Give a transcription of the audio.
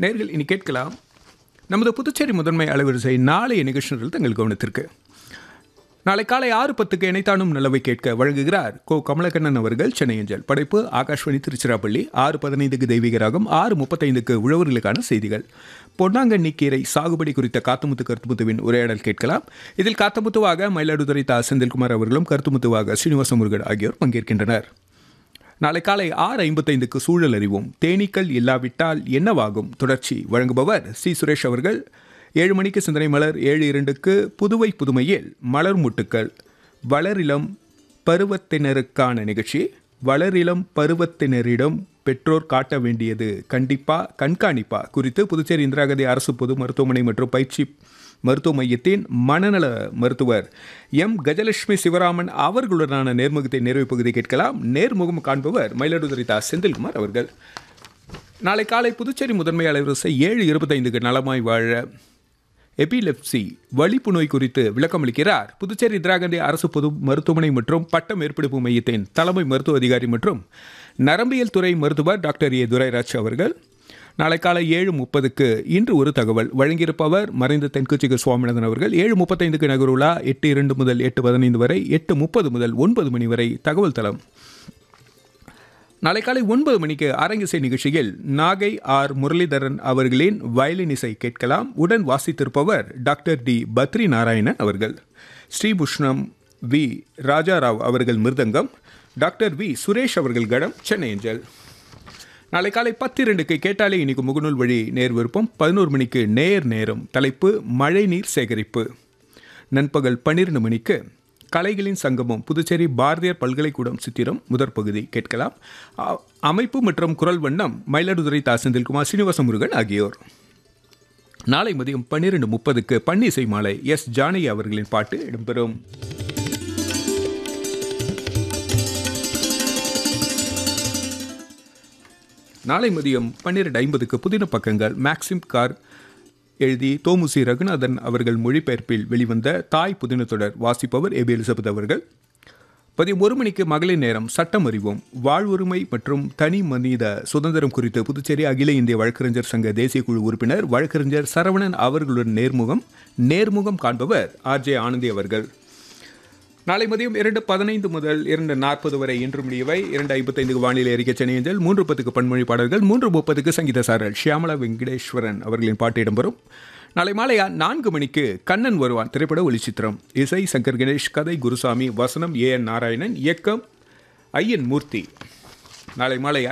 நேர்கள் இனி கேட்கலாம் நமது புதுச்சேரி முதன்மை அலைவரிசை நாளைய நிகழ்ச்சிகள் தங்கள் கவனத்திற்கு நாளை காலை ஆறு பத்துக்கு இணைத்தானும் நிலவை கேட்க வழங்குகிறார் கோ கமலக்கண்ணன் அவர்கள் சென்னை அஞ்சல் படைப்பு ஆகாஷ்வாணி திருச்சிராப்பள்ளி ஆறு பதினைந்துக்கு தெய்வீக ராகம் ஆறு முப்பத்தைந்துக்கு உழவர்களுக்கான செய்திகள் பொன்னாங்கண்ணி கீரை சாகுபடி குறித்த காத்தமுத்து கருத்துமுத்துவின் உரையாடல் கேட்கலாம் இதில் காத்தமுத்துவாக மயிலாடுதுறை தா செந்தில்குமார் அவர்களும் கருத்துமுத்துவாக ஸ்ரீனிவாச முருகன் ஆகியோர் பங்கேற்கின்றனர் நாளை காலை ஆறு ஐம்பத்தைந்துக்கு சூழல் அறிவோம் தேனீக்கள் இல்லாவிட்டால் என்னவாகும் தொடர்ச்சி வழங்குபவர் சி சுரேஷ் அவர்கள் ஏழு மணிக்கு சிந்தனை மலர் ஏழு இரண்டுக்கு புதுவை புதுமையில் மலர் முட்டுக்கள் வளரிளம் பருவத்தினருக்கான நிகழ்ச்சி வளரிளம் பருவத்தினரிடம் பெற்றோர் காட்ட வேண்டியது கண்டிப்பா கண்காணிப்பா குறித்து புதுச்சேரி இந்திரா காந்தி அரசு பொது மருத்துவமனை மற்றும் பயிற்சி மருத்துவ மையத்தின் மனநல மருத்துவர் எம் கஜலட்சுமி சிவராமன் அவர்களுடனான நேர்முகத்தை நிறைவு பகுதி கேட்கலாம் நேர்முகம் காண்பவர் மயிலாடுதுறை தா செந்தில்குமார் அவர்கள் நாளை காலை புதுச்சேரி முதன்மை அலைவரிசை ஏழு இருபத்தைந்துக்கு நலமாய் வாழ எபிலெப்சி வலிப்பு நோய் குறித்து விளக்கமளிக்கிறார் புதுச்சேரி இந்திரா காந்தி அரசு பொது மருத்துவமனை மற்றும் பட்ட மேற்படிப்பு மையத்தின் தலைமை மருத்துவ அதிகாரி மற்றும் நரம்பியல் துறை மருத்துவர் டாக்டர் ஏ துரைராஜ் அவர்கள் நாளை காலை ஏழு முப்பதுக்கு இன்று ஒரு தகவல் வழங்கியிருப்பவர் மறைந்த தென்கட்சிக்கு சுவாமிநாதன் அவர்கள் ஏழு முப்பத்தைந்துக்கு நகருலா எட்டு இரண்டு முதல் எட்டு பதினைந்து வரை எட்டு முப்பது முதல் ஒன்பது மணி வரை தகவல் தளம் நாளை காலை ஒன்பது மணிக்கு அரங்கிசை நிகழ்ச்சியில் நாகை ஆர் முரளிதரன் அவர்களின் வயலின் இசை கேட்கலாம் உடன் வாசித்திருப்பவர் டாக்டர் டி பத்ரி நாராயணன் அவர்கள் ஸ்ரீபுஷ்ணம் வி ராஜாராவ் அவர்கள் மிருதங்கம் டாக்டர் வி சுரேஷ் அவர்கள் கடம் சென்னை அஞ்சல் நாளை காலை பத்து இரண்டுக்கு கேட்டாலே இன்னைக்கு முகநூல் வழி நேர் விருப்பம் பதினோரு மணிக்கு நேர் நேரம் தலைப்பு மழைநீர் சேகரிப்பு நண்பகல் பன்னிரண்டு மணிக்கு கலைகளின் சங்கமம் புதுச்சேரி பாரதியார் பல்கலைக்கூடம் சித்திரம் முதற் பகுதி கேட்கலாம் அ- அமைப்பு மற்றும் குரல் வண்ணம் மயிலாடுதுறை தா செந்தில்குமார் சீனிவாச முருகன் ஆகியோர் நாளை மதியம் பன்னிரண்டு முப்பதுக்கு பன்னிசை மாலை எஸ் ஜானகி அவர்களின் பாட்டு இடம்பெறும் நாளை மதியம் பன்னிரண்டு ஐம்பதுக்கு புதின பக்கங்கள் மேக்சிம் கார் எழுதி தோமுசி ரகுநாதன் அவர்கள் மொழிபெயர்ப்பில் வெளிவந்த தாய் புதின தொடர் வாசிப்பவர் ஏபி எலிசபெத் அவர்கள் பதியம் ஒரு மணிக்கு மகளிர் நேரம் சட்டம் அறிவோம் வாழ்வுரிமை மற்றும் தனி மனித சுதந்திரம் குறித்து புதுச்சேரி அகில இந்திய வழக்கறிஞர் சங்க தேசிய குழு உறுப்பினர் வழக்கறிஞர் சரவணன் அவர்களுடன் நேர்முகம் நேர்முகம் காண்பவர் ஆர்ஜே ஆனந்தி அவர்கள் நாளை மதியம் இரண்டு பதினைந்து முதல் இரண்டு நாற்பது வரை இன்று முடியவை இரண்டு ஐம்பத்தைந்துக்கு வானிலை அறிக்கை சென்னையஞ்சல் மூன்று பத்துக்கு பன்மொழி பாடல்கள் மூன்று முப்பதுக்கு சங்கீத சாரல் ஷியாமலா வெங்கடேஸ்வரன் அவர்களின் பாட்டு இடம்பெறும் நாளை மாலை நான்கு மணிக்கு கண்ணன் வருவான் திரைப்பட ஒளிச்சித்திரம் இசை சங்கர் கணேஷ் கதை குருசாமி வசனம் ஏ என் நாராயணன் இயக்கம் ஐயன் மூர்த்தி நாளை மாலை